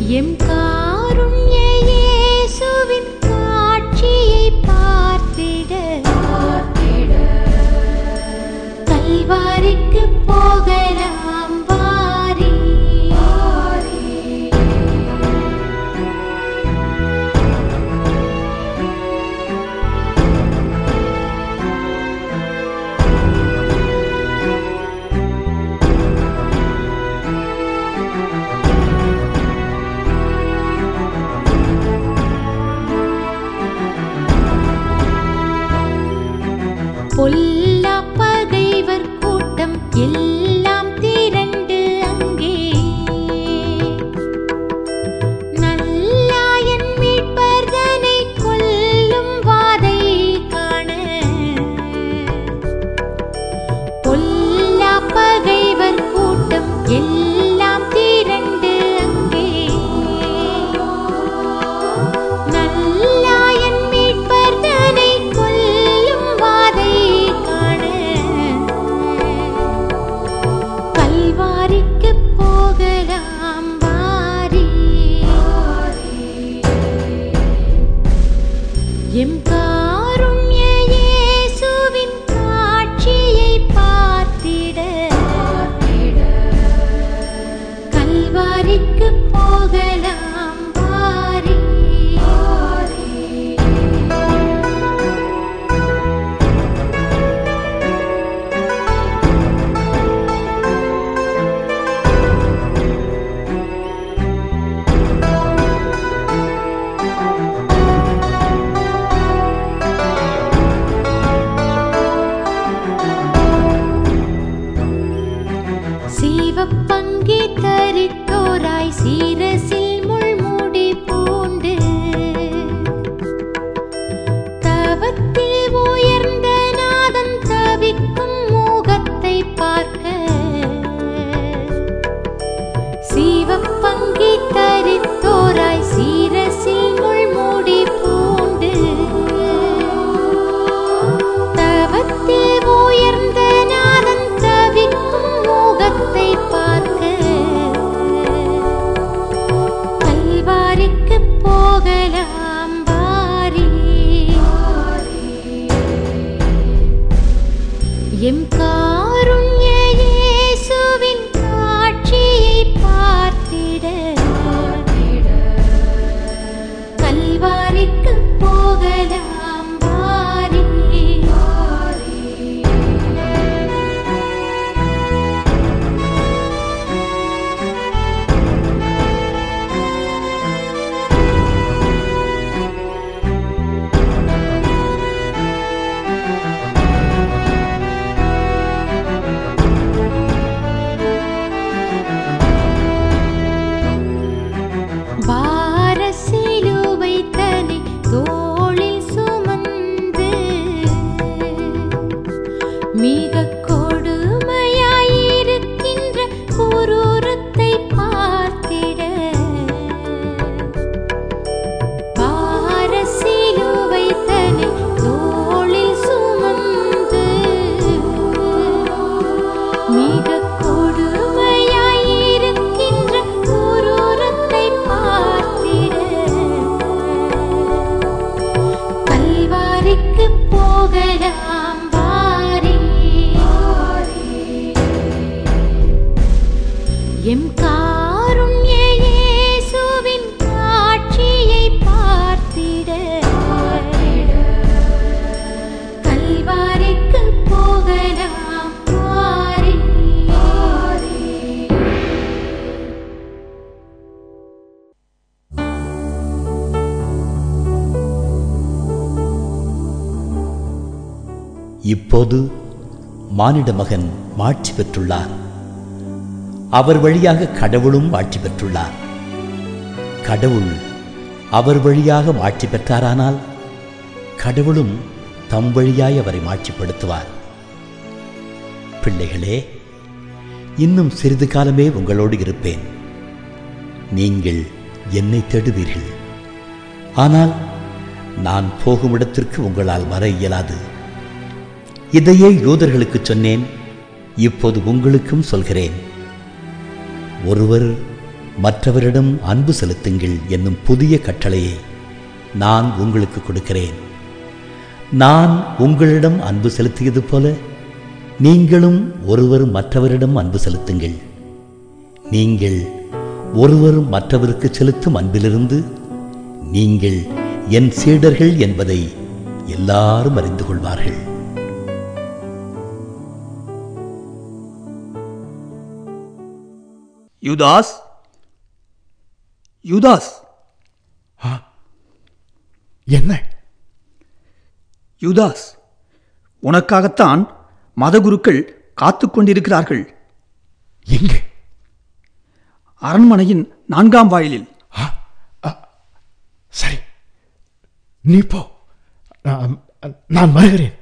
M காருண்ய இயேசுவின் காட்சியை பார்த்திட கல்வாரிக்கு போகலாம் வாரி பொல்லா பகைவர் கூட்டம் எல்லாம் திரண்டு அங்கே நல்லாயன் மீட்பர்தனை கொல்லும் வாதை காண பொல்லா பகைவர் கூட்டம் எல்லாம் திரண்டு அங்கே நல்லாயன் மீட்பர்தனை கொல்லும் வாதை காண கல்வாரிக்கு போகலாம் வாரி எம் காருண்ய இயேசுவின் காட்சியை பார்த்திட கல்வாரிக்கு போகலாம் வாரி சிவப்பங்கி தரித்தோராய் சீரசில் முள்முடி பூண்டு தவத்தில் உயர்ந்த நாதம் தவிக்கும் மூகத்தை பார்க்க சிவப்பங்கி தரித்தோராய் சீரசில் முள்முடி பூண்டு தவத்தில் உயர்ந்த நாதன் தவிக்கும் மூகத்தை பார்க்க கல்வாரிக்கு போகலாம் வாரி எம் காருண்ய இயேசுவின் காட்சியை பார்த்திட கல்வாரிக்கு போகலாம் வாரி வாரசிலுவை தனி தோளில் சுமந்து மிக கொடுமையாயிருக்கின்ற குரூரத்தை பார்த்திட வாரசிலுவை தனி தோளில் சுமந்து மிக கொடுமையாயிருக்கின்ற குரூரத்தை பார்த்திட கல்வாரிக்கு போகலாம் வாரி எம் காருண்ய இயேசுவின் காட்சியை பார்த்திட கல்வாரிக்கு போகலாம் வாரி இப்போது மானிட மகன் மாட்சி பெற்றுள்ளார் அவர் வழியாக கடவுளும் மாட்சி பெற்றுள்ளார் கடவுள் அவர் வழியாக மாட்சி பெற்றாரானால் கடவுளும் தம் வழியாய் அவரை மாட்சிப்படுத்துவார் பிள்ளைகளே இன்னும் சிறிது காலமே உங்களோடு இருப்பேன் நீங்கள் என்னை தேடுவீர்கள் ஆனால் நான் போகும் இடத்திற்கு உங்களால் வர இயலாது இதையே யூதர்களுக்கு சொன்னேன் இப்போது உங்களுக்கும் சொல்கிறேன் ஒருவர் மற்றவரிடம் அன்பு செலுத்துங்கள் என்னும் புதிய கட்டளையை நான் உங்களுக்கு கொடுக்கிறேன் நான் உங்களிடம் அன்பு செலுத்தியது போல நீங்களும் ஒருவர் மற்றவரிடம் அன்பு செலுத்துங்கள் நீங்கள் ஒருவர் மற்றவருக்கு செலுத்தும் அன்பிலிருந்து நீங்கள் என் சீடர்கள் என்பதை எல்லாரும் அறிந்து கொள்வார்கள் யுதாஸ் யுதாஸ் என்ன யுதாஸ் உனக்காகத்தான் மதகுருக்கள் காத்து கொண்டிருக்கிறார்கள் எங்கே அரண்மனையின் நான்காம் வாயிலில் சரி நீ போ நான் நான் வருகிறேன்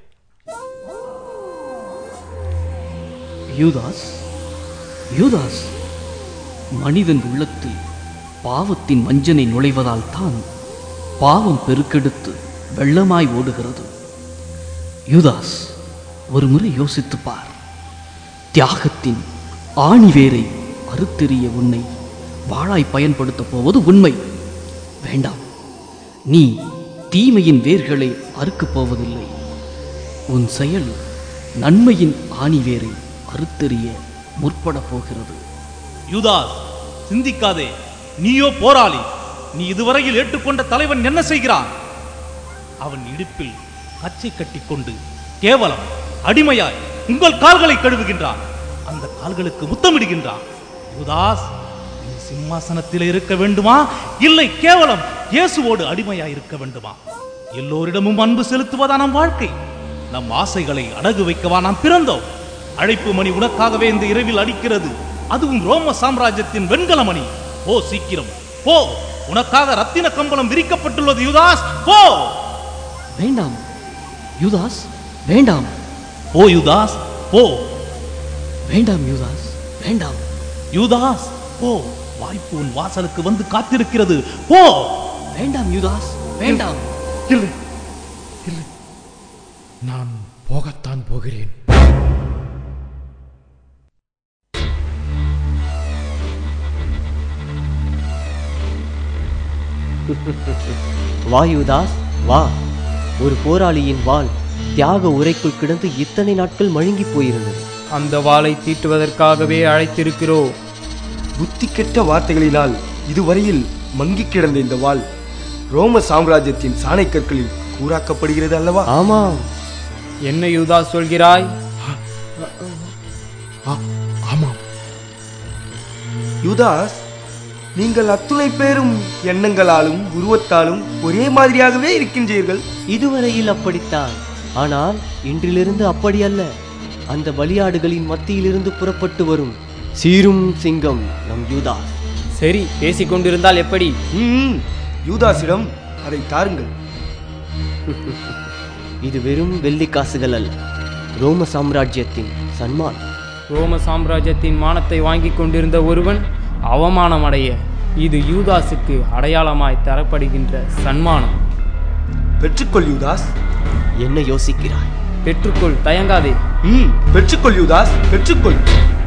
யூதாஸ் யூதாஸ் மனிதன் உள்ளத்தில் பாவத்தின் வஞ்சனை நுழைவதால் தான் பாவம் பெருக்கெடுத்து வெள்ளமாய் ஓடுகிறது யூதாஸ் ஒரு முறை யோசித்துப் பார் தியாகத்தின் ஆணிவேரை அறுத்தெறிய உன்னை வாழாய் பயன்படுத்தப் போவது உண்மை வேண்டாம் நீ தீமையின் வேர்களை அறுக்கப் போவதில்லை உன் செயல் நன்மையின் ஆணிவேரை அறுத்தெறிய முற்படப் போகிறது யூதாஸ் சிந்திக்காதே நீயோ போராளி நீ இதுவரையில் ஏற்றுக்கொண்ட தலைவன் என்ன செய்கிறான் அவன் இடுப்பில் கச்சை கட்டிக்கொண்டு கேவலம் அடிமையாய் உங்கள் கால்களை கழுவுகின்றான் அந்த கால்களுக்கு முத்தமிடுகின்றான் யூதாஸ் நீ சிம்மாசனத்தில் இருக்க வேண்டுமா இல்லை கேவலம் இயேசுவோடு அடிமையாய் இருக்க வேண்டுமா எல்லோரிடமும் அன்பு செலுத்துவதா நம் வாழ்க்கை நம் ஆசைகளை அடகு வைக்கவா நாம் பிறந்தோம் அழைப்பு மணி உனக்காகவே இந்த இரவில் அடிக்கிறது அதுவும் ரோம சாம்ராஜ்யத்தின் வெண்கல மணி போ சீக்கிரம் போ உனக்காக ரத்தின கம்பளம் விரிக்கப்பட்டுள்ளது யுதாஸ் போ வேண்டாம் யூதாஸ் வேண்டாம் போ யுதாஸ் போ வேண்டாம் யூதாஸ் வேண்டாம் யுதாஸ் போ வாய்ப்பு உன் வாசலுக்கு வந்து காத்திருக்கிறது போ வேண்டாம் யூதாஸ் வேண்டாம் இல்லை இல்லை நான் போகத்தான் போகிறேன் வா யுதாஸ் வா ஒரு போராளியின் வாள் தியாக உரைக்குள் கிடந்து இத்தனை நாட்கள் மழுங்கி போயிருந்தது அந்த வாளை தீட்டுவதற்காகவே அழைத்திருக்கிறோம் புத்தி கெட்ட வார்த்தைகளினால் இதுவரையில் மங்கிக் கிடந்த இந்த வாள் ரோம சாம்ராஜ்யத்தின் சாணை கற்களில் கூறாக்கப்படுகிறது அல்லவா ஆமாம் என்ன யூதா சொல்கிறாய் ஆமாம் யுதாஸ் நீங்கள் அத்துணை பேரும் எண்ணங்களாலும் உருவத்தாலும் ஒரே மாதிரியாகவே இருக்கின்றீர்கள் இதுவரையில் அப்படித்தான் ஆனால் இன்றிலிருந்து அப்படி அல்ல அந்த பலியாடுகளின் மத்தியிலிருந்து புறப்பட்டு வரும் சீரும் சிங்கம் நம் யூதாஸ் சரி பேசிக் கொண்டிருந்தால் எப்படி ம், யூதாஸிடம் அதை தாருங்கள் இது வெறும் வெள்ளி காசுகள் அல்ல ரோம சாம்ராஜ்யத்தின் சன்மான் ரோம சாம்ராஜ்யத்தின் மானத்தை வாங்கிக் கொண்டிருந்த ஒருவன் அவமானம் அடைய இது யூதாஸுக்கு அடையாளமாய் தரப்படுகின்ற சன்மானம் பெற்றுக்கொள் யூதாஸ் என்ன யோசிக்கிறாய் பெற்றுக்கொள் தயங்காதே ம் பெற்றுக்கொள் யூதாஸ் பெற்றுக்கொள்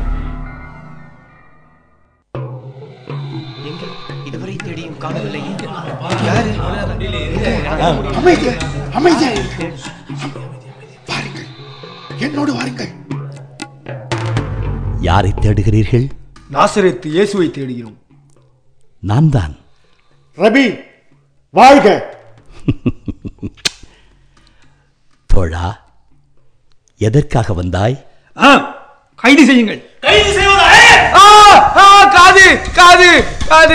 எங்கே இதுவரை தேடியும் காணவில்லையே யாரு அமைதி அமைதி வாருங்கள் என்னோடு வாருங்கள் யாரை தேடுகிறீர்கள் நாசரேத்து இயேசுவை தேடுகிறோம் நான் தான் ரபி வாழ்க தோழா எதற்காக வந்தாய் ஆ, கைது செய்யுங்கள் கைது செய்வதா ஆ, ஆ, காது காது காது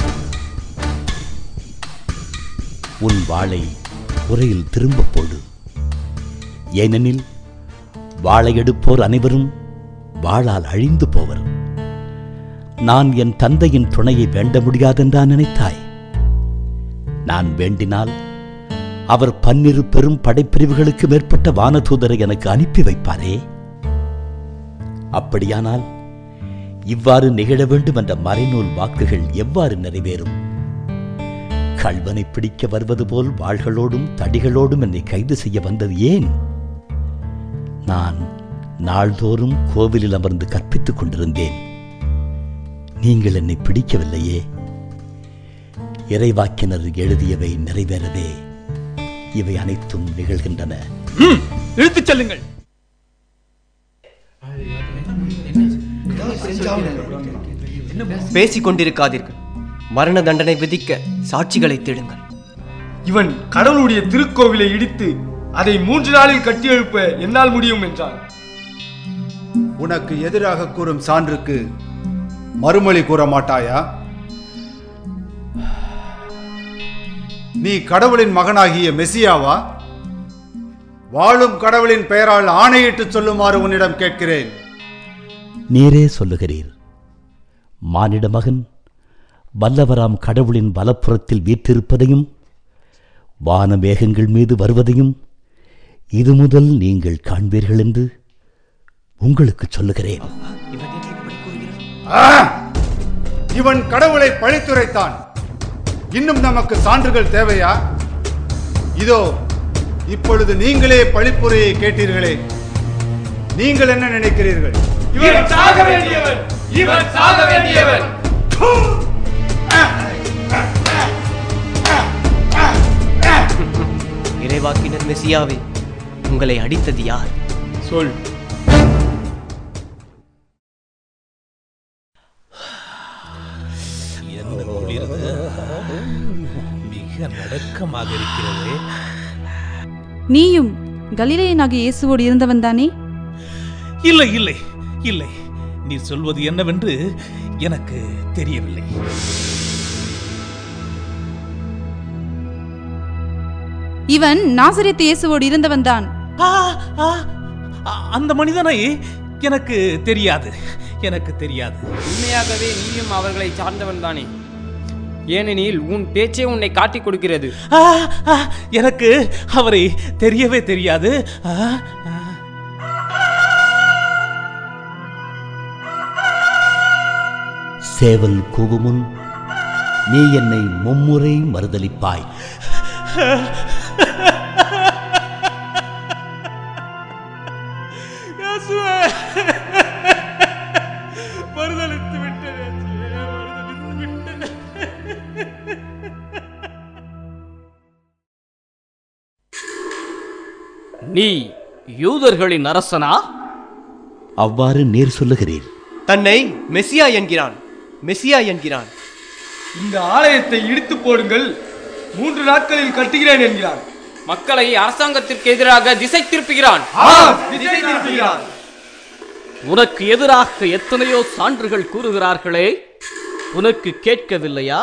உன் வாளை உரையில் திரும்ப போடு ஏனெனில் வாளை எடுப்போர் அனைவரும் வாளால் அழிந்து போவர் நான் என் தந்தையின் துணையை வேண்ட முடியாதென்றா நினைத்தாய் நான் வேண்டினால் அவர் பன்னிரு பெரும் படைப்பிரிவுகளுக்கு மேற்பட்ட வானதூதரை எனக்கு அனுப்பி வைப்பாரே அப்படியானால் இவ்வாறு நிகழ வேண்டும் என்ற மறைநூல் வாக்குகள் எவ்வாறு நிறைவேறும் கள்வனை பிடிக்க வருவது போல் வாள்களோடும் தடிகளோடும் என்னை கைது செய்ய வந்தது ஏன் நான் நாள்தோறும் கோவிலில் அமர்ந்து கற்பித்துக் கொண்டிருந்தேன் நீங்கள் என்னை பிடிக்கவில்லையே இறைவாக்கினர் எழுதியவை நிறைவேறவே இவை அனைத்தும் நிகழ்கின்றன ம், இழுத்துச் செல்லுங்கள் பேசிக் கொண்டிருக்காதீர்கள் மரண தண்டனை விதிக்க சாட்சிகளை தேடுங்கள் இவன் கடவுளுடைய திருக்கோவிலை இடித்து அதை மூன்று நாளில் கட்டியெழுப்ப என்னால் முடியும் என்றான் உனக்கு எதிராக கூறும் சான்றுக்கு மறுமொழி கூற மாட்டாயா நீ கடவுளின் மகனாகிய மெசியாவா வாழும் கடவுளின் பெயரால் ஆணையிட்டு சொல்லுமாறு உன்னிடம் கேட்கிறேன் நீரே சொல்லுகிறீர் மானிட மகன் வல்லவராம் கடவுளின் வலப்புறத்தில் வீற்றிருப்பதையும் வான மேகங்கள் மீது வருவதையும் இது முதல் நீங்கள் காண்பீர்கள் என்று உங்களுக்கு சொல்லுகிறேன் ஆ! இவன் கடவுளை பழித்துரைத்தான் இன்னும் நமக்கு சான்றுகள் தேவையா இதோ இப்பொழுது நீங்களே பழிப்புரையை கேட்டீர்களே நீங்கள் என்ன நினைக்கிறீர்கள் இவன் சாக வேண்டியவன் இவன் சாக வேண்டியவன் இறைவாக்கினர் மெசியாவே உங்களை அடித்தது யார் சொல் என்ன குளிர்து மிக நடுக்கமாக இருக்கிறது நீயும் கலிலேயனாகிய இயேசுவோடு இருந்தவன் தானே இல்லை இல்லை இல்லை நீ சொல்வது என்னவென்று எனக்கு தெரியவில்லை இவன் நாசரேத்து இயேசுவோடு இருந்தவன் தான் ஆ, ஆ, ஆ, அந்த மனிதனை எனக்கு தெரியாது எனக்கு தெரியாது உண்மையாகவே நீயும் அவர்களை சார்ந்தவன் தானே ஏனெனில் உன் பேச்சே உன்னை காட்டிக் கொடுக்கிறது ஆ, ஆ, எனக்கு அவரை தெரியவே தெரியாது ஆ, ஆ. சேவல் கூவுமுன் நீ என்னை மும்முறை மறுதலிப்பாய் இயேசுவே! மறுதலித்து விட்டேன் இயேசுவே, மறுதலித்து விட்டேன். நீ யூதர்களின் அரசனா அவ்வாறு நீர் சொல்லுகிறீர் தன்னை மெசியா என்கிறான் மெசியா என்கிறான் இந்த ஆலயத்தை இடித்து போடுங்கள் மூன்று நாட்களில் கட்டுகிறேன் என்கிறான் மக்களை அரசாங்கத்திற்கு எதிராக திசை திருப்புகிறான் ஆம், திசை திருப்புகிறான் உனக்கு எதிராக எத்தனையோ சான்றுகள் கூறுகிறார்களே உனக்கு கேட்கவில்லையா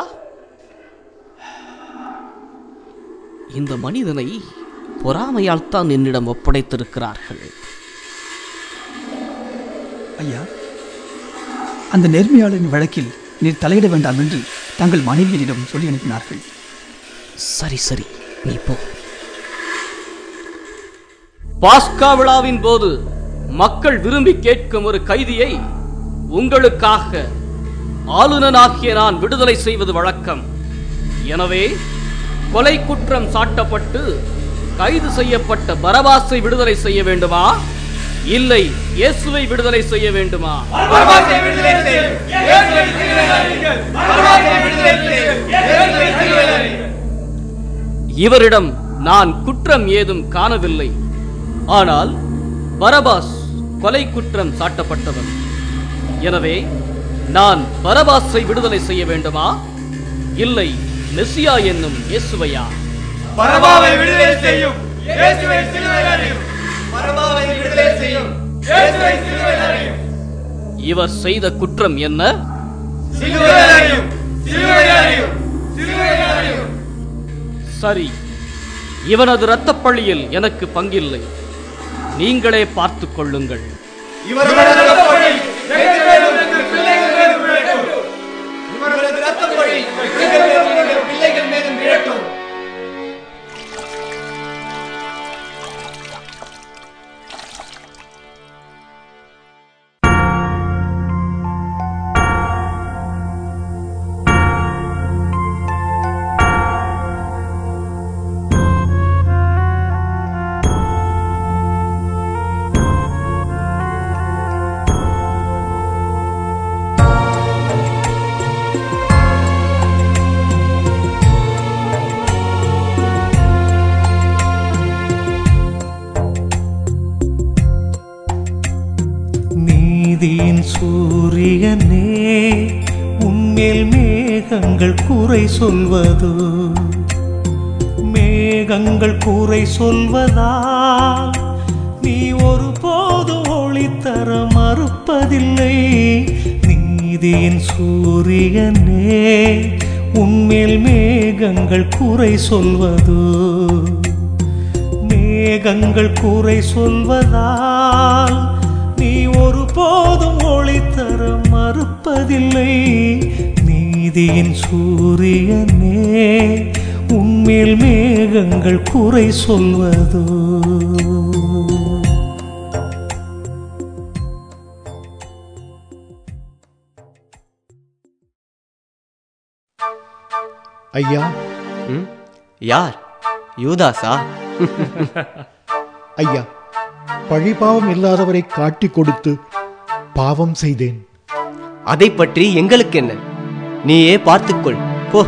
இந்த மனிதனை பொறாமையால் தான் என்னிடம் ஒப்படைத்திருக்கிறார்கள் ஐயா அந்த நேர்மையாளரின் வழக்கில் நீர் தலையிட வேண்டாம் என்று தங்கள் மனைவியரிடம் சொல்லி அனுப்பினார்கள் சரி சரி நீ போ பாஸ்கா விழாவின் போது மக்கள் விரும்பி கேட்கும் ஒரு கைதியை உங்களுக்காக ஆளுநனாகிய நான் விடுதலை செய்வது வழக்கம் எனவே கொலை குற்றம் சாட்டப்பட்டு கைது செய்யப்பட்ட பரபாசை விடுதலை செய்ய வேண்டுமா இல்லை இயேசுவை விடுதலை செய்ய வேண்டுமா பரமாத்தை விடுதலை செய்யும் இயேசுவை சிலுவையில் அறையுங்கள். பரமாத்தை விடுதலை செய்யும் இயேசுவை சிலுவையில் அறையுங்கள். இவரிடம் நான் குற்றம் ஏதும் காணவில்லை ஆனால் பரபாஸ் கொலை குற்றம் சாட்டப்பட்டவன் எனவே நான் பரபாஸை விடுதலை செய்ய வேண்டுமா இல்லை மெஸ்ஸியா என்னும் இயேசுவையா பரமாவை விடுதலை செய்யும் இயேசுவை சிலுவையில் அறையும் பரமாவை விடுதலை செய்யும் இயேசுவை சிலுவையில் அறையும் இவர் செய்த குற்றம் என்ன சிலுவையில் அறையும் சிலுவையில் அறையும் சிலுவையில் அறையும் சரி இவனது இரத்தப் பழியில் எனக்கு பங்கில்லை நீங்களே பார்த்துக் கொள்ளுங்கள் இவர்களது ரத்தப்பழி எங்கள் மேலும் எங்கள் பிள்ளைகள் மேலும் விழட்டும் இவர்களது ரத்தப்பழி எங்கள் மேலும் எங்கள் பிள்ளைகள் மேலும் விழட்டும் குறை சொல்வதோ மேகங்கள் குறை சொல்வதால் நீ ஒருபோதும் ஒளி தர மறுப்பதில்லை நீதியின் சூரியனே உன்மேல் மேகங்கள் குறை சொல்வதோ மேகங்கள் குறை சொல்வதால் நீ ஒருபோதும் ஒளி தர மறுப்பதில்லை நீதியின் சூரியனே உன்மேல் மேகங்கள் குறை சொல்வதோ ஐயா ம்? யார் யூதாஸா ஐயா பழிபாவம் இல்லாதவரை காட்டிக் கொடுத்து பாவம் செய்தேன் அதை பற்றி எங்களுக்கு என்ன நீயே பார்த்துக்கொள் போ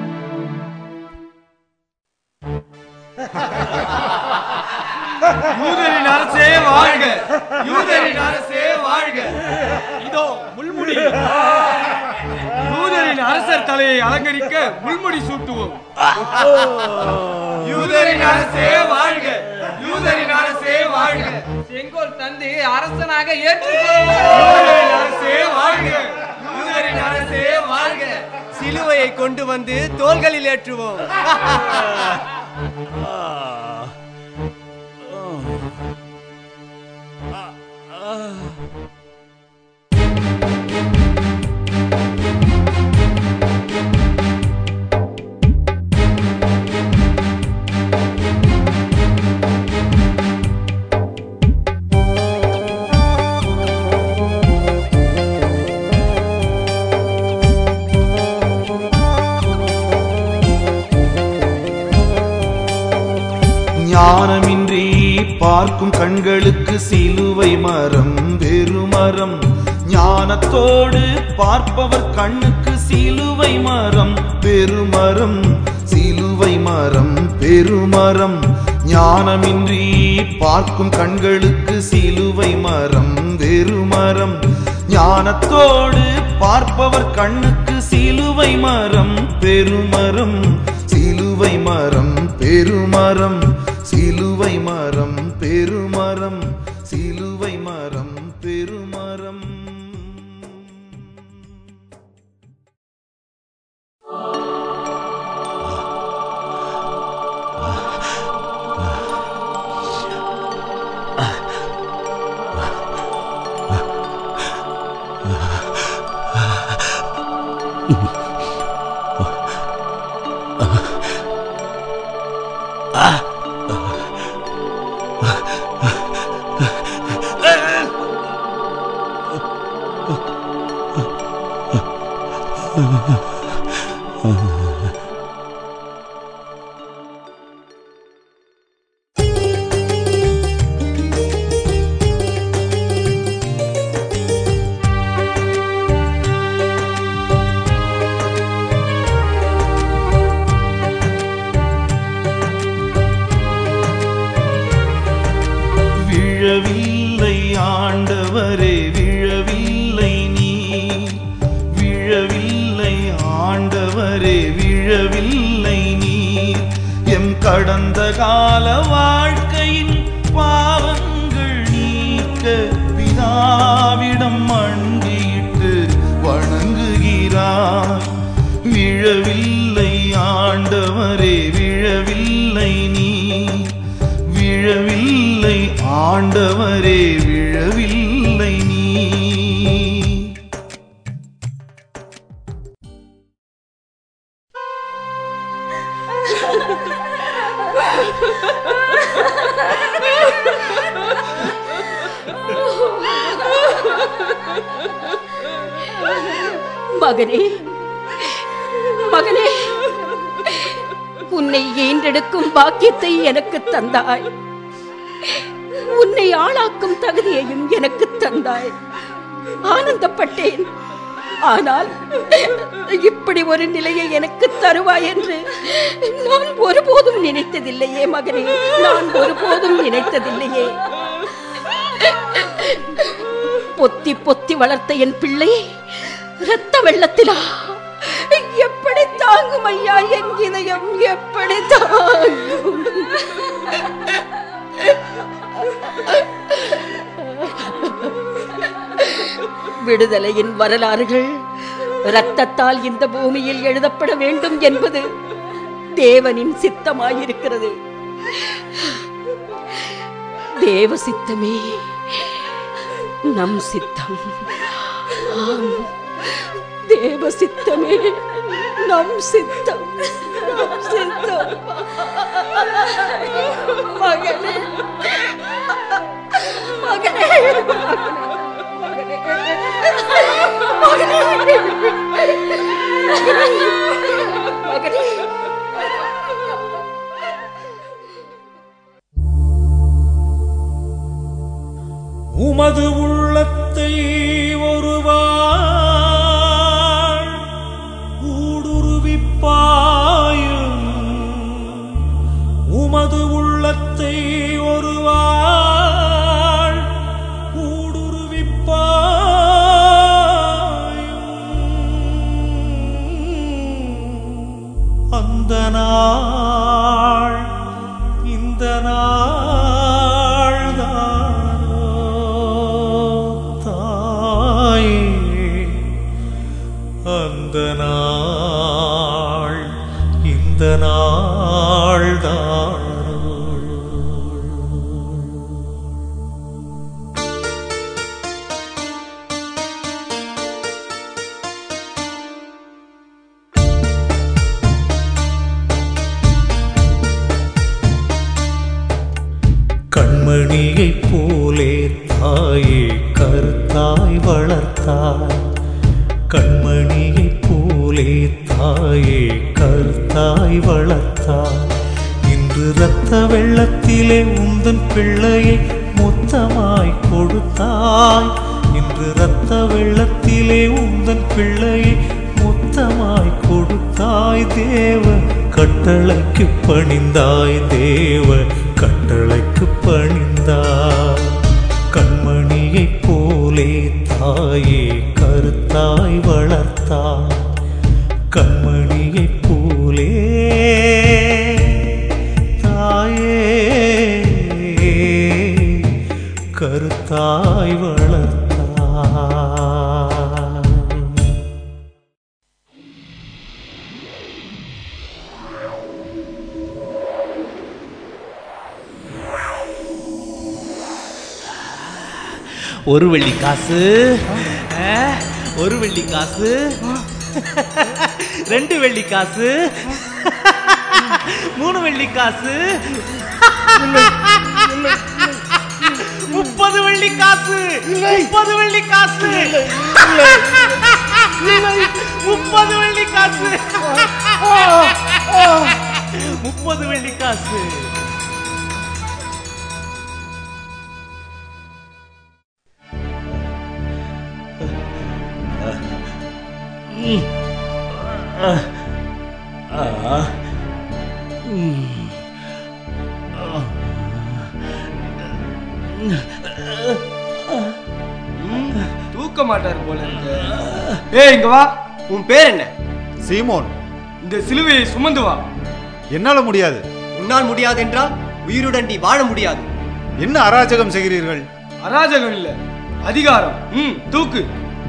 யூதரின் அரசே வாழ்க யூதரின் அரசே வாழ்க இதோ முள்முடி யூதரின் அரசர் தலையை அலங்கரிக்க முள்முடி சூட்டுவோம் யூதரின் அரசே வாழ்க யூதரின் அரசே வாழ்க செங்கோல் தந்து அரசனாக யூதரின் அரசே வாழ்க யூதரின் அரசே வாழ்க சிலுவையை கொண்டு வந்து தோள்களில் ஏற்றுவோம் ஞானமின்றி பார்க்கும் கண்களுக்கு சிலுவை மரம் பெருமரம் ஞானத்தோடு பார்ப்பவர் கண்ணுக்கு சிலுவை மரம் பெருமரம் சிலுவை மரம் பெருமரம் ஞானமின்றி பார்க்கும் கண்களுக்கு சிலுவை மரம் வெறுமரம் ஞானத்தோடு பார்ப்பவர் கண்ணுக்கு சிலுவை மரம் பெருமரம் சிலுவை மரம் பெருமரம் சிலுவை மரம் பெருமரம் சிலுவை மரம் பெருமரம் விழவில்லை ஆண்டவரே விழவில்லை நீ விழவில்லை ஆண்டவரே விழவில்லை நீ எம் கடந்த கால வாழ்க்கையின் பாவங்கள் நீக்க பிதாவிடம் மண்டியிட்டு வணங்குகிறார் விழவில்லை ஆண்டவரே விழவில்லை நீ விழவில்லை ஆண்டவரே விழவில்லை நீ மகனே மகனே உன்னை ஈன்றெடுக்கும் பாக்கியத்தை எனக்கு தந்தாய் உன்னை ஆளாக்கும் தகுதியையும் எனக்கு தந்தாய் ஆனந்தப்பட்டேன் ஆனால் இப்படி ஒரு நிலையை எனக்கு தருவாய் என்று நான் ஒருபோதும் நினைத்ததில்லையே மகனே நான் ஒருபோதும் நினைத்ததில்லையே பொத்தி பொத்தி வளர்த்த என் பிள்ளை இரத்த வெள்ளத்திலா எப்படி எப்படி தாங்கும் ஐயா என் இதயம் எப்படி தாங்கும் விடுதலையின் வரலாறுகள் இரத்தத்தால் இந்த பூமியில் எழுதப்பட வேண்டும் என்பது தேவனின் சித்தமாயிருக்கிறது தேவ சித்தமே நம் சித்தம் ஆம், தேவ சித்தமே நம் சித்தம் நம் சித்தம் மகனே மகனே மகனே உமது உள்ளத்தை ஒருவாள் ஊடுருவிப்பாயும் உமது உள்ளத்தை ஒருவாள் ஊடுருவிப்பாயும் அந்த நாள் இந்த நாள் தாயே அந்த நாள் இந்த நாள் கண்மணியைப் போலே தாயே கருத்தாய் வளர்த்தாய் கண்மணியைப் போலே தாயே கருத்தாய் வளர்த்தாய் இன்று இரத்த வெள்ளத்திலே உந்தன் பிள்ளையை மொத்தமாய் கொடுத்தாய் இன்று இரத்த வெள்ளத்திலே உந்தன் பிள்ளையை மொத்தமாய் கொடுத்தாய் தேவ கட்டளைக்கு பணிந்தாய் தேவ கட்டளைக்கு பணிந்தாய் கண்மணியைப் போலே தாயே கருத்தாய் வளர்த்தாய் கண்மணியைப் போலே தாயே கருத்தாய் வளர்த்தாய் ஒரு வெள்ளி காசு ஆ, ஒரு வெள்ளி காசு ரெண்டு வெள்ளி காசு மூணு வெள்ளி காசு முப்பது வெள்ளி காசு முப்பது வெள்ளி காசு முப்பது வெள்ளி காசு முப்பது வெள்ளி காசு தூக்க மாட்டார் போல இருக்கு ஏய் இங்க வா உன் பேர் என்ன சீமோன் இந்த சிலுவையை சுமந்து வா என்னால முடியாது உன்னால் முடியாது என்றால் உயிருடன் நீ வாழ முடியாது என்ன அராஜகம் செய்கிறீர்கள் அராஜகம் இல்ல அதிகாரம் ம் தூக்கு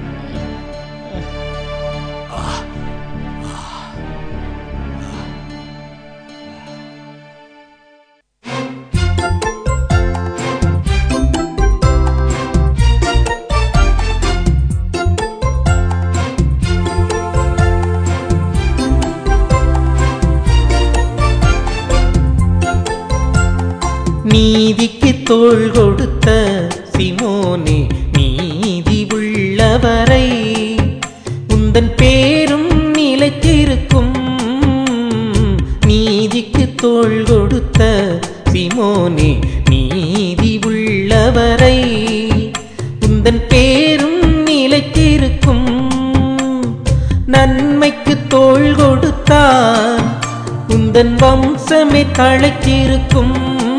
நீதிக்கு தோள் கொடுத்த சிமோனே நீதி உள்ளவரை உந்தன் பேரும் நிலைத்திருக்கும் நீதிக்கு தோள் கொடுத்த சிமோனே நீதி உள்ளவரை உந்தன் பேரும் நிலைத்திருக்கும் நன்மைக்கு தோள் கொடுத்தான் உந்தன் வம்சமே தழைத்திருக்கும்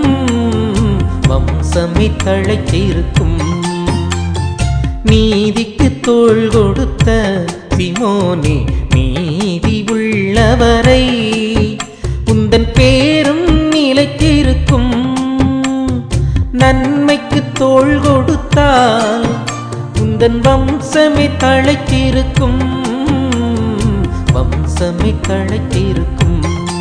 வம்சமே தழைத்திருக்கும் நீதிக்கு தோள் கொடுத்த சிமோனே நீதி உள்ள ஆண்டவரை உந்தன் பேரும் நிலைத்திருக்கும் நன்மைக்கு தோள் கொடுத்தால் உந்தன் வம்சமே தழைத்திருக்கும் வம்சமே தழைத்திருக்கும்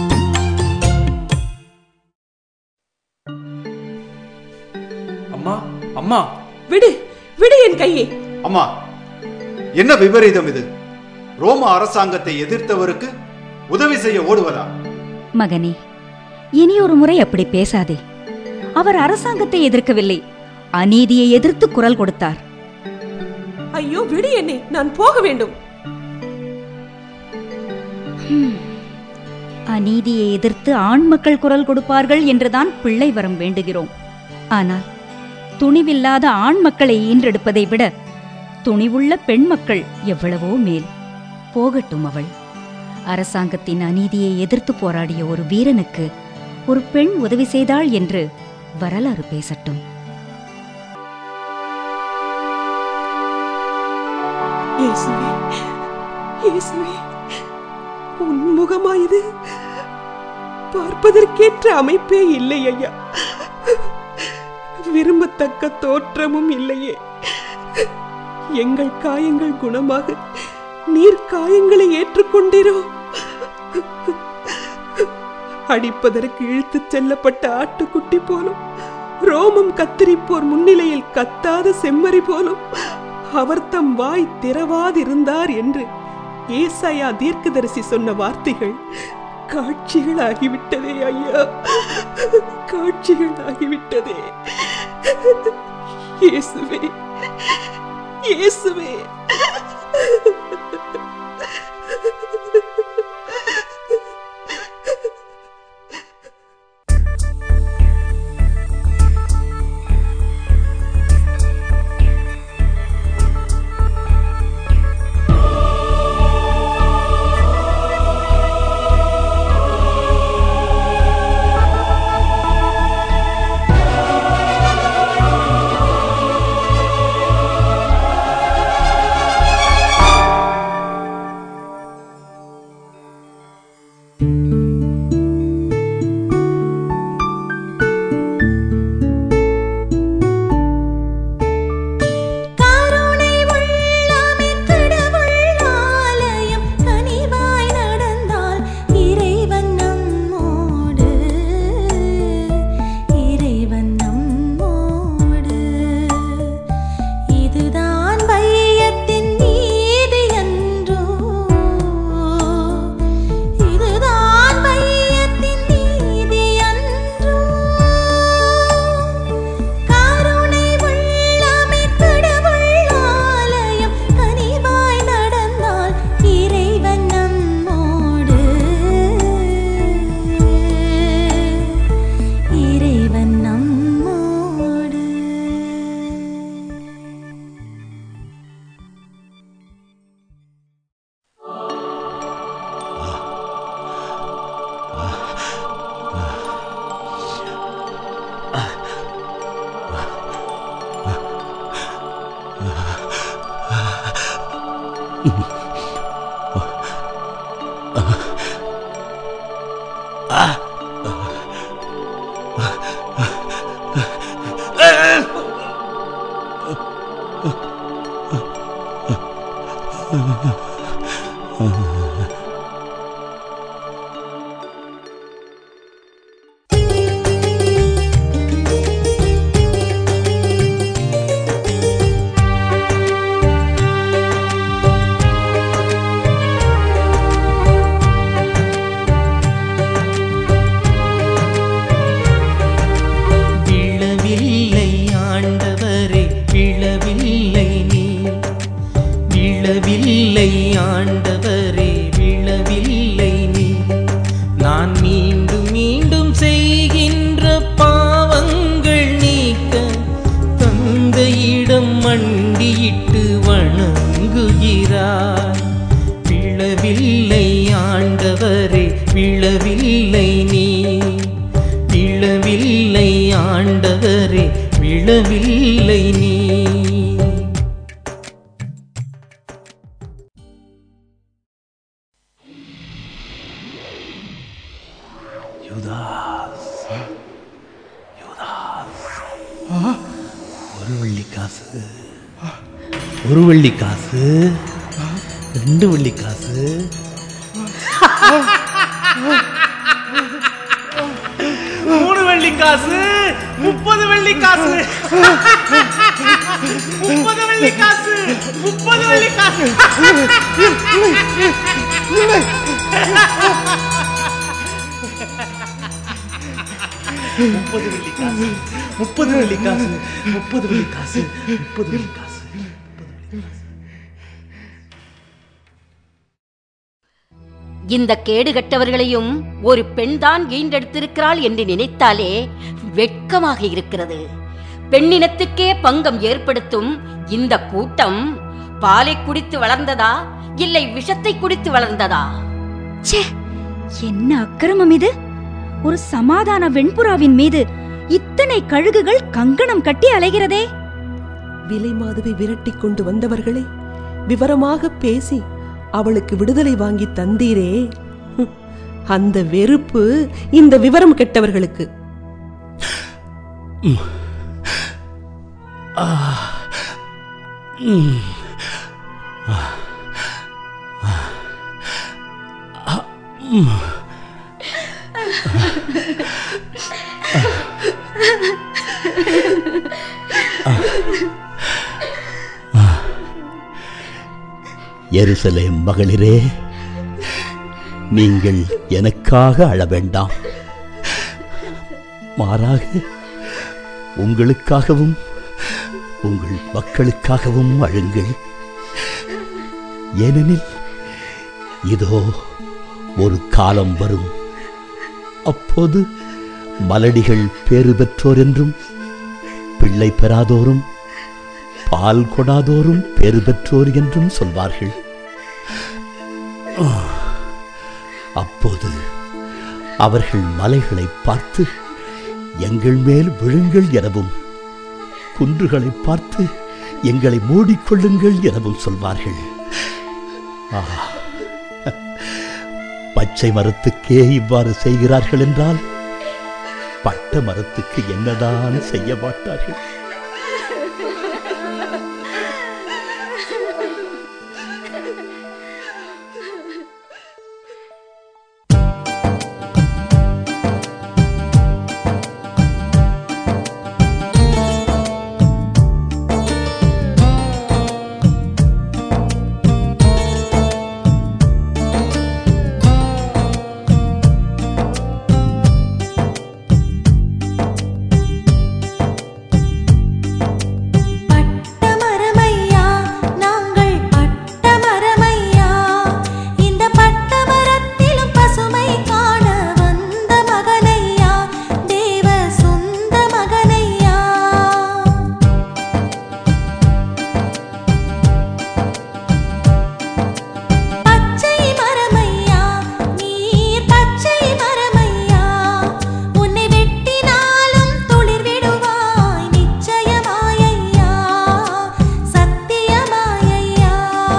அம்மா அம்மா விடு விடு என் கையை அம்மா என்ன விபரீதம் இது ரோம அரசாங்கத்தை எதிர்த்தவருக்கு உதவி செய்ய ஓடுவதா மகனே இனி ஒரு முறை அப்படி பேசாதே அவர் அரசாங்கத்தை எதிர்க்கவில்லை அநீதியை எதிர்த்து குரல் கொடுத்தார் ஐயோ விடு என்னை நான் போக வேண்டும் ஹம். அநீதியை எதிர்த்து ஆண் மக்கள் குரல் கொடுப்பார்கள் என்றுதான் பிள்ளை வரம் வேண்டுகிறோம் ஆனால் துணிவில்லாத ஆண் மக்களை ஈன்றெடுப்பதை விட துணிவுள்ள பெண் மக்கள் எவ்வளவோ மேல் போகட்டும் அவள் அரசாங்கத்தின் அநீதியை எதிர்த்து போராடிய ஒரு வீரனுக்கு ஒரு பெண் உதவி செய்தாள் என்று வரலாறு பேசட்டும் இயேசுவே இயேசுவே உன் முகமா இது பார்ப்பதற்கேற்ற அமைப்பே இல்லை ஐயா விரும்பத்தக்க தோற்றமும் இல்லையே எங்கள் காயங்கள் குணமாக நீர் காயங்களை ஏற்றுக்கொண்டீரோ அடிப்பதற்கு இழுத்துச் செல்லப்பட்ட ஆட்டுக்குட்டி போலும் ரோமம் கத்தரிப்போர் முன்னிலையில் கத்தாத செம்மறி போலும் அவர் தம் வாய் திறவாதிருந்தார் என்று ஏசாயா தீர்க்கதரிசி சொன்ன வார்த்தைகள் காட்சிகள் ஆகிவிட்டதே ஐயா காட்சிகள் ஆகிவிட்டதே இயேசுவே இயேசுவே கருணை உள்ளமே கடவுள் ஆலயம் கனிவாய் நடந்தால் இறைவன் நம்மோடு இறைவன் நம்மோடு இதுதான் வையத்தின் நீதி என்றோ இதுதான் வையத்தின் நீதி அன்றோ கருணை உள்ளமே கடவுள் ஆலயம் கனிவாய் நடந்தால் இறைவன் நம்மோடு இறைவன் நம்மோடு விழவில்லை ஆண்டவரே விழவில்லை நீ விழவில்லை ஆண்டவரே விழவில்லை நீ நான் மீண்டும் மீண்டும் செய்கின்ற பாவங்கள் நீக்க தந்தையிடம் மண்டியிட்டு வணங்குகிறார் விழவில்லை ஆண்டவரே விழவில்லை நீ விழவில்லை ஆண்டவரே விழவில்லை நீ யுதாஸ் யுதாஸ் ஒரு வெள்ளி காசு ஒரு வெள்ளி காசு ரெண்டு வெள்ளி காசு மூணு வெள்ளி காசு முப்பது வெள்ளி காசு முப்பது வெள்ளி காசு முப்பது வெள்ளி காசு முப்பது வெள்ளி காசு முப்பது வெள்ளி காசு முப்பது வெள்ளி காசு முப்பது வெள்ளி காசு இந்த கேடுகட்டவர்களையும் ஒரு பெண்தான் ஈண்டெடுத்திருக்கிறாள் என்று நினைத்தாலே வெட்கமாக இருக்கிறது பெண்ணினத்துக்கே பங்கம் ஏற்படுத்தும் இந்த கூட்டம் பாலை குடித்து வளர்ந்ததா இல்லை விஷத்தை குடித்து வளர்ந்ததா ச்சே என்ன அக்கிரமம் இது ஒரு சமாதான வெண்புறாவின் மீது இத்தனை கழுகுகள் கங்கணம் கட்டி அலைகிறதே விலை மாதுவை விரட்டி கொண்டு வந்தவர்களை விவரமாக பேசி அவளுக்கு விடுதலை வாங்கி தந்தீரே ஹும், அந்த வெறுப்பு இந்த விவரம் கெட்டவர்களுக்கு ஆ ம். ஆ. ஆ. ஆ. ம். ஆ. ஆ. எருசலேம் மகளிரே நீங்கள் எனக்காக அழ வேண்டாம் மாறாக உங்களுக்காகவும் உங்கள் மக்களுக்காகவும் அழுங்கள் ஏனெனில் இதோ ஒரு காலம் வரும் அப்போது மலடிகள் பேறு பெற்றோர் என்றும் பிள்ளை பெறாதோரும் பால் கொடாதோரும் பேறு பெற்றோர் என்றும் சொல்வார்கள் ஆ, அப்போது அவர்கள் மலைகளை பார்த்து எங்கள் மேல் விழுங்கள் எனவும் குன்றுகளை பார்த்து எங்களை மூடிக்கொள்ளுங்கள் எனவும் சொல்வார்கள் ஆ, பச்சை மரத்துக்கே இவ்வாறு செய்கிறார்கள் என்றால் பட்ட மரத்துக்கு என்னதான் செய்ய மாட்டார்கள் பட்டமரமையா நாங்கள் பட்டமரமையா இந்த பட்டமரத்திலும் பசுமை காண வந்த மகனையா தேவ சொந்த மகனையா பச்சை மரமையா நீர் பச்சை மரமையா உன்னை வெட்டினாலும் துளிர் விடுவாய் நிச்சயமாயையா சத்தியமாயையா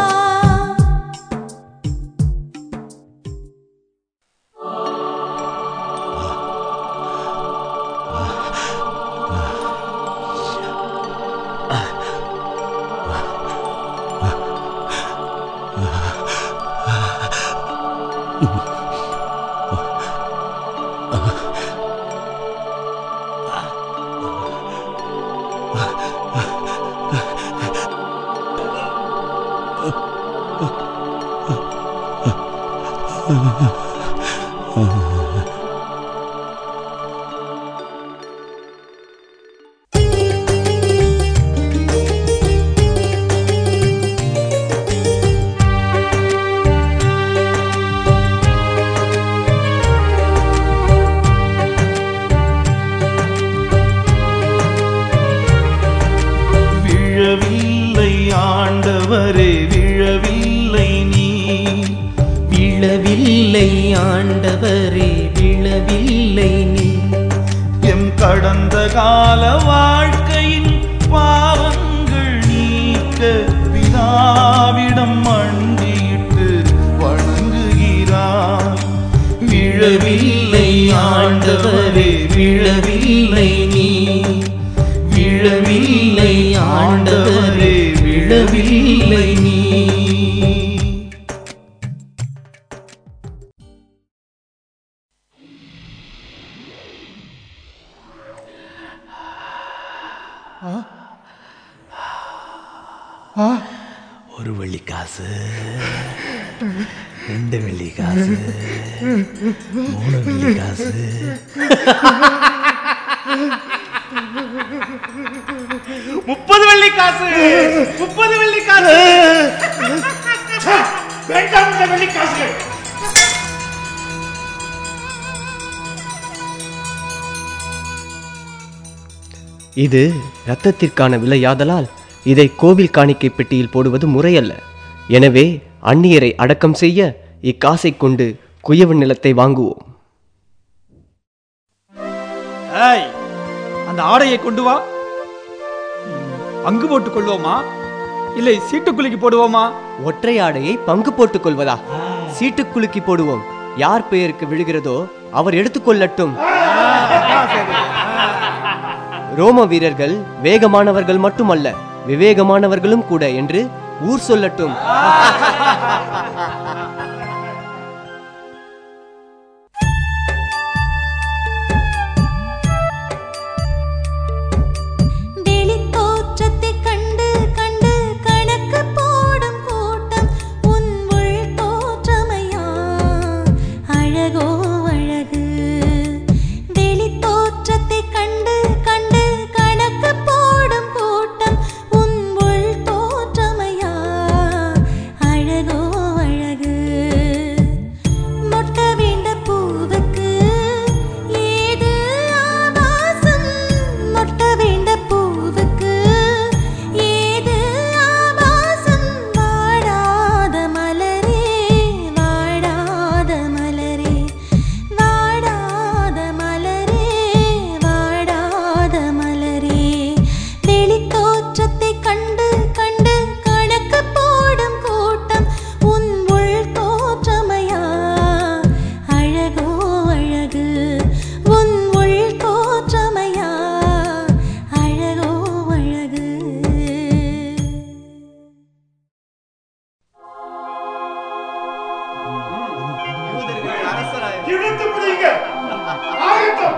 விழவில்லை ஆண்டவரே விழவில்லை நீ விழவில்லை ஆண்டவரே விழவில்லை நீ எம் கடந்த கால வாழ்க்கையின் பாவங்கள் நீக்க பிதாவிடம் மண்டியிட்டு வணங்குகிறார் விழ விழவில்லை ஆண்டவரே விழவில்லை நீ விழவில்லை ஆண்டவரே விழவில்லை நீ ஆ ஒரு வெள்ளி காசு ரெண்டு வெள்ளி காசு மூணு வெள்ளி காசு முப்பது வெள்ளி காசு முப்பது வெள்ளி காசு வேண்டாம் இந்த வெள்ளி காசுகள் இது இரத்தத்திற்கான விலையாதலால் இதை கோவில் காணிக்கை பெட்டியில் போடுவது முறையல்ல எனவே அந்நியரை அடக்கம் செய்ய இக்காசை கொண்டு குயவன் நிலத்தை வாங்குவோம் ஏய் அந்த ஆடையை கொண்டு வா பங்கு போட்டுக் கொள்வோமா இல்லை சீட்டுக்குலுக்கி போடுவோமா ஒற்றை ஆடையை பங்கு போட்டுக் கொள்வதா சீட்டு குலுக்கி போடுவோம் யார் பெயருக்கு விழுகிறதோ அவர் எடுத்துக்கொள்ளட்டும் ரோம வீரர்கள் வேகமானவர்கள் மட்டுமல்ல விவேகமானவர்களும் கூட என்று ஊர் சொல்லட்டும் வெளித்தோற்றத்தைக் கண்டு கண்டு கணக்கு போடும் கூட்டம் உன் உள் தோற்றமையா அழகோ அழகு வெளித்தோற்றத்தைக் கண்டு கண்டு கணக்கு போடும் கூட்டம் உன் உள் தோற்றமையா அழகோ அழகு மொட்ட வேண்ட பூவுக்கு ஏது ஆபாசம் மொட்ட வேண்ட பூவுக்கு ஏது ஆபாசம் வாடாத மலரே வாடாத மலரே வாடாத மலரே வாடாத மலரே வெளித்தோற்றத்தைக் கண்டு கண்டு கணக்கு போடும் கூட்டம் உன் உள் தோற்றமையா அழகோ அழகு உன் உள் தோற்றமையா அழகோ அழகு இழுத்து பிடிங்க ஆகட்டும்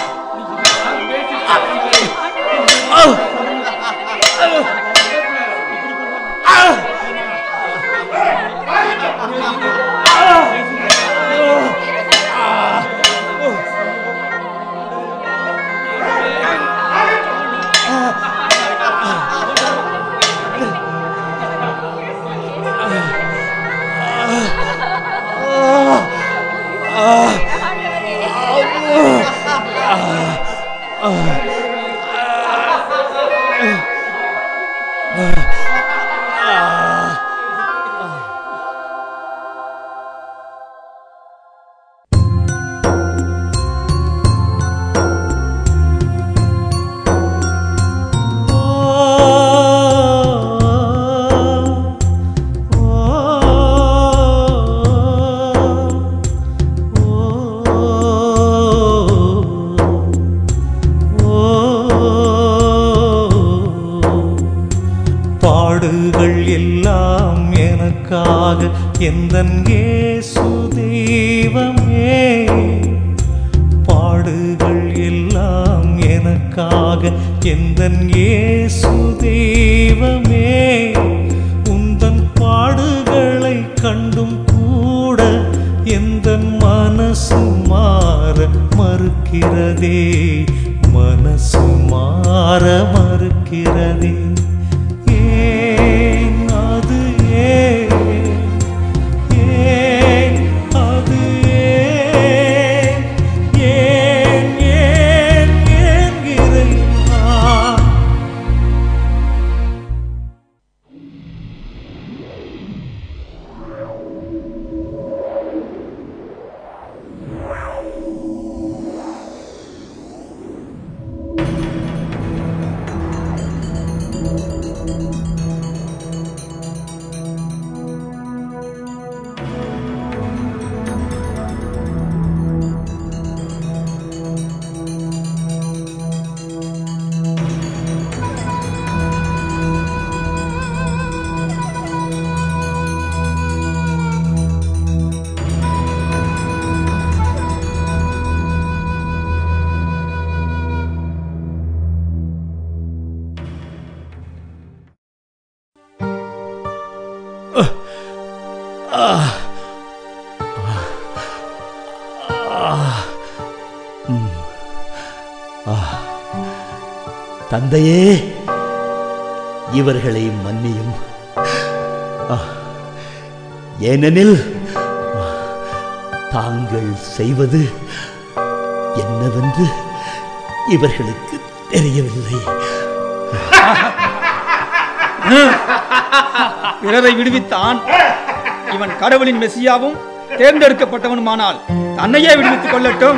பாடுகள் எல்லாம் எனக்காக எந்தன் இயேசு தெய்வமே பாடுகள் எல்லாம் எனக்காக எந்தன் இயேசு தெய்வமே உந்தன் பாடுகளை கண்டும் கூட எந்தன் மனசு மாற மறுக்கிறதே மனசு மாற மறுக்கிறதே ஏன் அது ஏன் ஏன் அது ஏன் ஏன் ஏன் ஏன் இறைவா ம். ஆ. தந்தையே இவர்களை மன்னியும் ஆ. ஏனெனில் ஆ, தாங்கள் செய்வது என்னவென்று இவர்களுக்கு தெரியவில்லை பிறரை விடுவித்தான் இவன் கடவுளின் மெசியாவும் தேர்ந்தெடுக்கப்பட்டவனுமானால் தன்னையே விடுவித்துக் கொள்ளட்டும்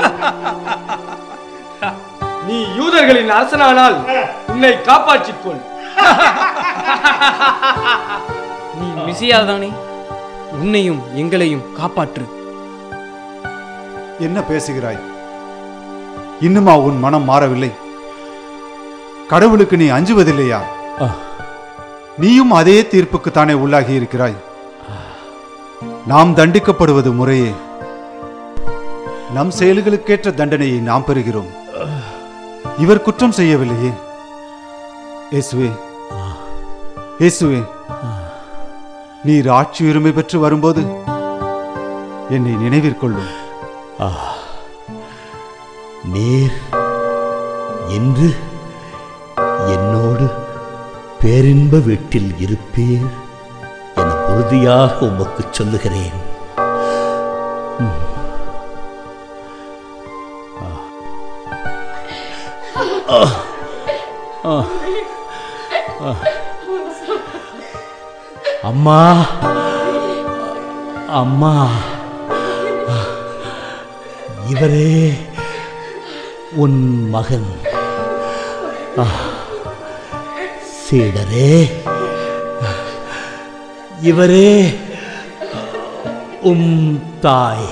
நீ யூதர்களின் அரசனானால் உன்னை காப்பாற்றிக் கொள் நீ மிசியாதானே உன்னையும் எங்களையும் காப்பாற்று என்ன பேசுகிறாய் இன்னுமா உன் மனம் மாறவில்லை கடவுளுக்கு நீ அஞ்சுவதில்லையா நீயும் அதே தீர்ப்புக்கு தானே உள்ளாகி இருக்கிறாய் நாம் தண்டிக்கப்படுவது முறையே நம் செயல்களுக்கேற்ற தண்டனையை நாம் பெறுகிறோம் இவர் குற்றம் செய்யவில்லையே இயேசுவே இயேசுவே நீர் ஆட்சி உரிமை பெற்று வரும்போது என்னை நினைவிற்கொள்ளும் ஆ. நீர் என்று என்னோடு பேரின்ப வீட்டில் இருப்பீர் என உறுதியாக உமக்கு சொல்லுகிறேன் ம். ஆ. ஆ. ஆ. அம்மா அம்மா இவரே உன் மகன் ஆ, சீடரே இவரே உம் தாய்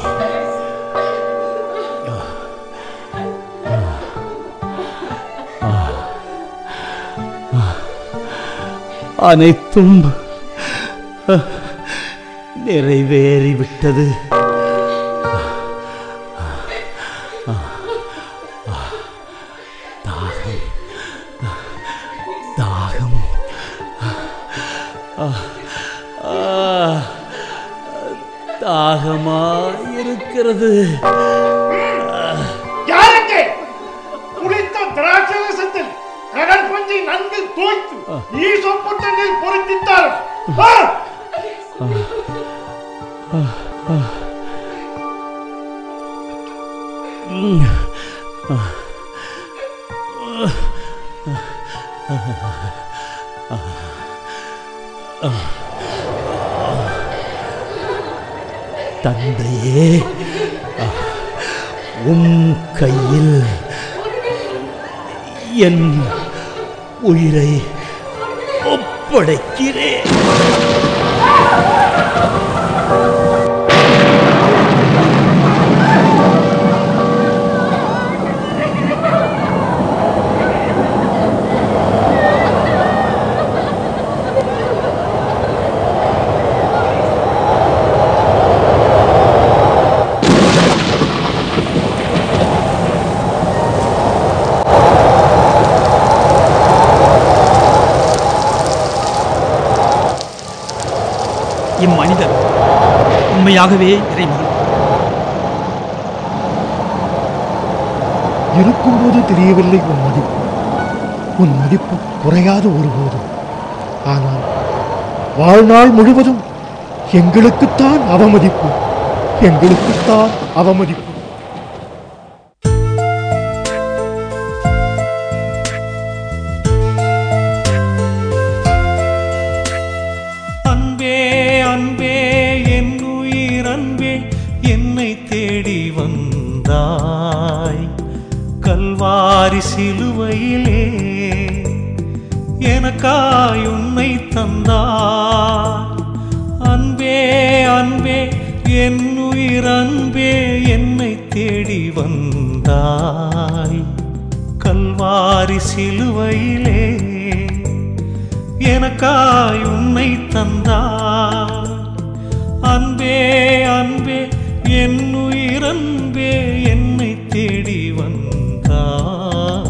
ஆ, ஆ, அனைத்தும் அ, நிறைவேறிவிட்டது தாகம் தாகம் ஆ, ஆ, தாகமா இருக்கிறது யாருக்கு குளித்த திராட்சரசத்தில் கடல் பஞ்சை நன்கு தோய்த்து ஈ சொப்பு தண்ணில் பொருத்தித்தார் ஆ, ஆ, ஆ. ம். ஆ. ஆ. ஆ. தந்தையே ஆ, உம் கையில் என் உயிரை ஒப்படைக்கிறேன் இம்மனிதர் உண்மையாகவே இறைமகன் இருக்கும்போது தெரியவில்லை உன் மதிப்பு உன் மதிப்பு குறையாத ஒருபோதும் ஆனால் வாழ்நாள் முழுவதும் எங்களுக்குத்தான் அவமதிப்பு எங்களுக்குத்தான் அவமதிப்பு அன்பே அன்பே என் உயிர் அன்பே என்னை தேடி வந்தாய் கல்வாரி சிலுவையிலே எனக்காய் உன்னை தந்தாய் அன்பே அன்பே என் உயிர் அன்பே என்னை தேடி வந்தாய் கல்வாரி சிலுவையிலே எனக்காய் உன்னை தந்தாய் அன்பே அன்பே என் உயிர் அன்பே என்னை தேடி வந்தாய்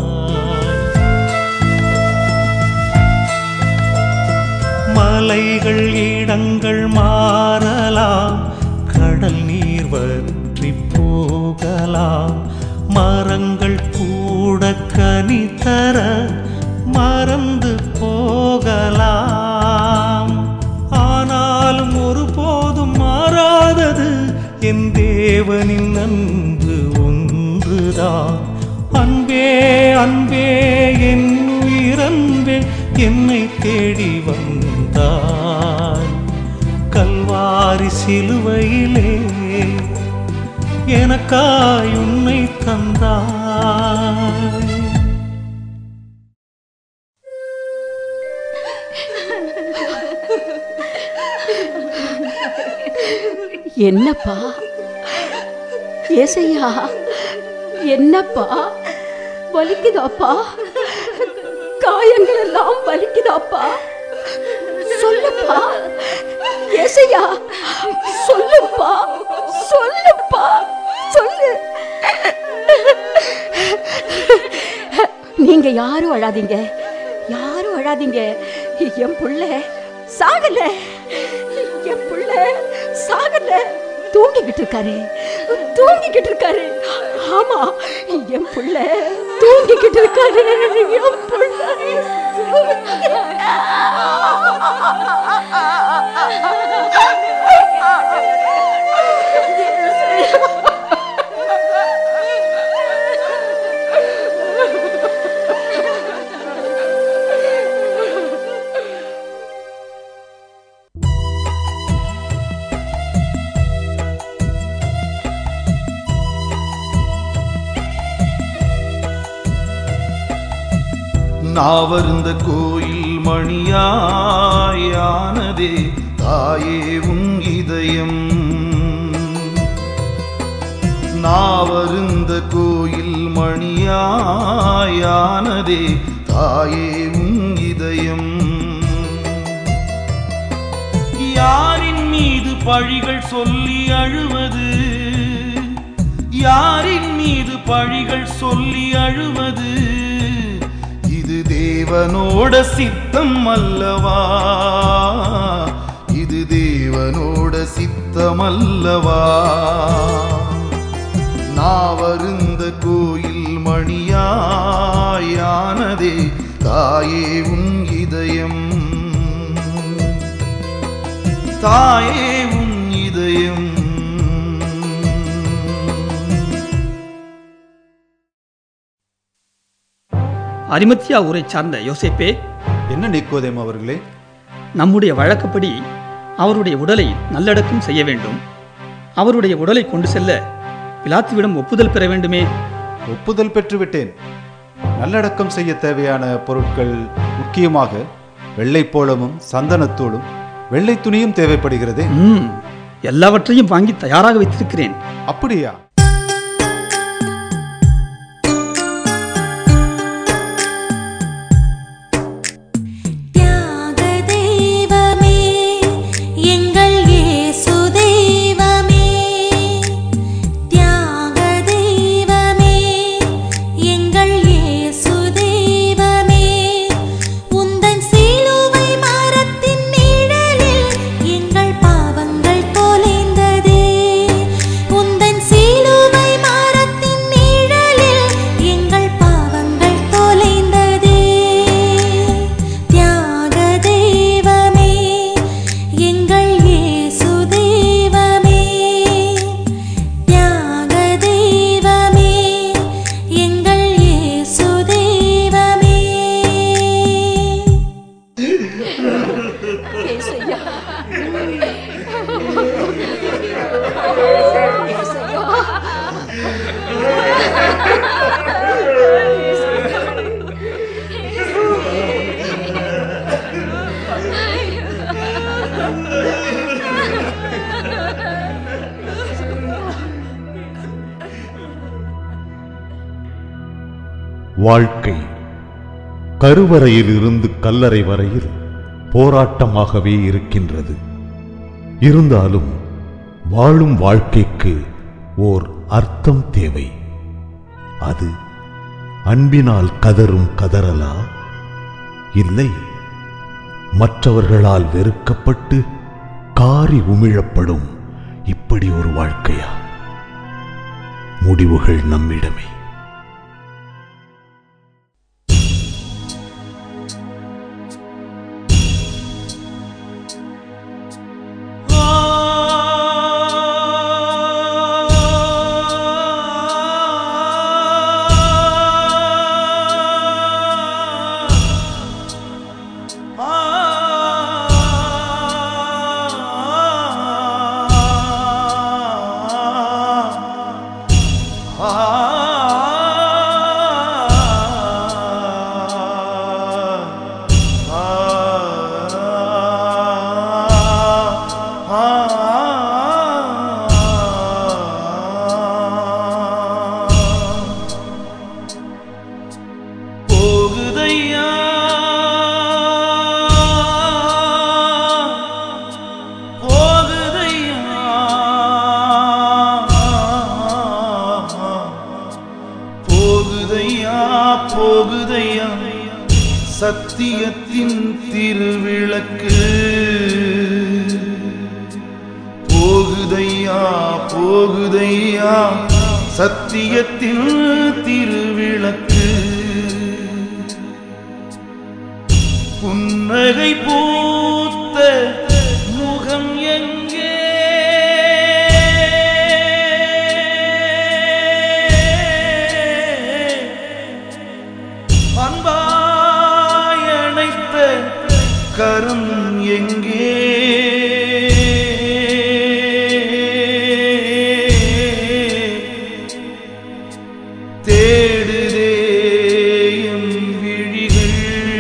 மலைகள் இடங்கள் மாறலாம் கடல் நீர் வற்றி போ போகலாம் மரங்கள் கூட கனி தர மறந்து போகலாம் ஆனாலும் ஒருபோதும் மாறாதது என் தேவனின் அன்பு ஒன்றுதான் அன்பே அன்பே என் உயிரன்பே என்னை தேடி வந்தாய் கல்வாரி சிலுவையிலே எனக்காய் உன்னை தந்தாய் என்னப்பா ஏசையா என்னப்பா வலிக்குதாப்பா காயங்கள் எல்லாம் வலிக்குதாப்பா சொல்லுப்பா ஏசையா சொல்லுப்பா சொல்லுப்பா சொல்லு நீங்க யாரும் அழாதீங்க யாரும் அழாதீங்க என் புள்ள சாகல என் புள்ள சாகல தூங்கிக்கிட்டு இருக்காரு தூங்கிக்கிட்டு இருக்காரு ஆமா என் புள்ள தூங்கிக்கிட்டு இருக்காரு என் புள்ள நாவருந்த கோயில் மணியாயானதே தாயே உன் இதயம் நாவருந்த கோயில் மணியாயானதே தாயே உன் இதயம் யாரின் மீது பழிகள் சொல்லி அழுவது யாரின் மீது பழிகள் சொல்லி அழுவது இது தேவனோட சித்தம் அல்லவா இது தேவனோட சித்தம் அல்லவா நாவருந்த கோயில் மணியாயானதே தாயே உன் இதயம் தாயே உன் இதயம் அரிமத்தியா ஊரை சார்ந்த யோசேப்பே என்ன நிக்கோதேம் அவர்களே நம்முடைய வழக்கப்படி அவருடைய உடலை நல்லடக்கம் செய்ய வேண்டும் அவருடைய உடலை கொண்டு செல்ல பிலாத்துவிடம் ஒப்புதல் பெற வேண்டுமே ஒப்புதல் பெற்றுவிட்டேன் நல்லடக்கம் செய்ய தேவையான பொருட்கள் முக்கியமாக வெள்ளைப்போளமும் சந்தனத்தூளும் வெள்ளை துணியும் தேவைப்படுகிறது ம் எல்லாவற்றையும் வாங்கி தயாராக வைத்திருக்கிறேன் அப்படியா தியாக தெய்வமே எங்கள் இயேசு தெய்வமே தியாக தெய்வமே எங்கள் இயேசு தெய்வமே உந்தன் சிலுவை மரத்தின் நிழலில் எங்கள் பாவங்கள் தொலைந்ததே உந்தன் சிலுவை மரத்தின் நிழலில் எங்கள் பாவங்கள் தொலைந்ததே தியாக தெய்வமே எங்கள் இயேசு தெய்வமே தியாக தெய்வமே எங்கள் இயேசு தெய்வமே ஏசையா ஏசையா வாழ்க்கை கருவறையில் இருந்து கல்லறை வரையில் போராட்டமாகவே இருக்கின்றது இருந்தாலும் வாழும் வாழ்க்கைக்கு ஓர் அர்த்தம் தேவை அது அன்பினால் கதரும் கதறலா இல்லை மற்றவர்களால் வெறுக்கப்பட்டு காரி உமிழப்படும் இப்படி ஒரு வாழ்க்கையா முடிவுகள் நம்மிடமே போகுதையா போகுதையா போகுதையா போகுதையா சத்தியத்தின் திருவிளக்கு போகுதையா போகுதையா சத்தியத்தின் திருவிளக்கு புன்னகை பூத்த முகம் எங்கே அன்பாய் அணைத்த கரம் எங்கே தேடுதே எம் விழிகள்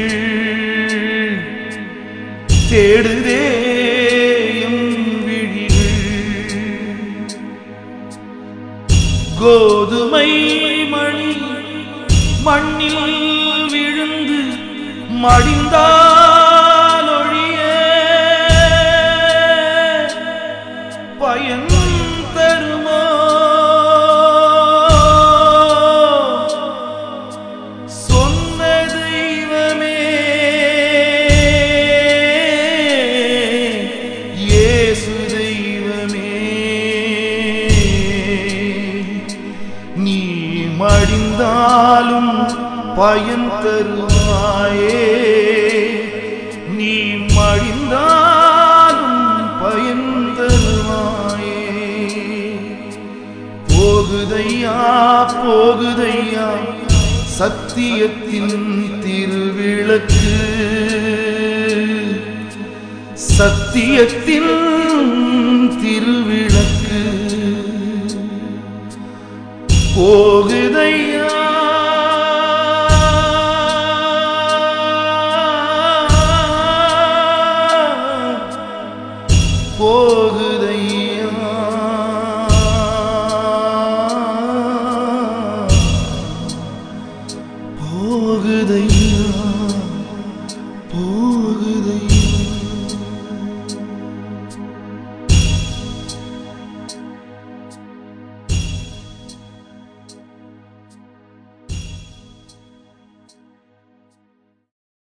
தேடுதே எம் விழிகள் கோதுமை மணி மண்ணில் விழுந்து மடிந்தால் ஒழிய பயன் தருமோ சொன்ன தெய்வமே இயேசு தெய்வமே நீ மடிந்தாலும் பயன் தருவாயே நீ மடிந்தாலும் பயன் தருவாயே போகுதையா போகுதையா சத்தியத்தின் திருவிளக்கு சத்தியத்தின் திருவிளக்கு போகுதையா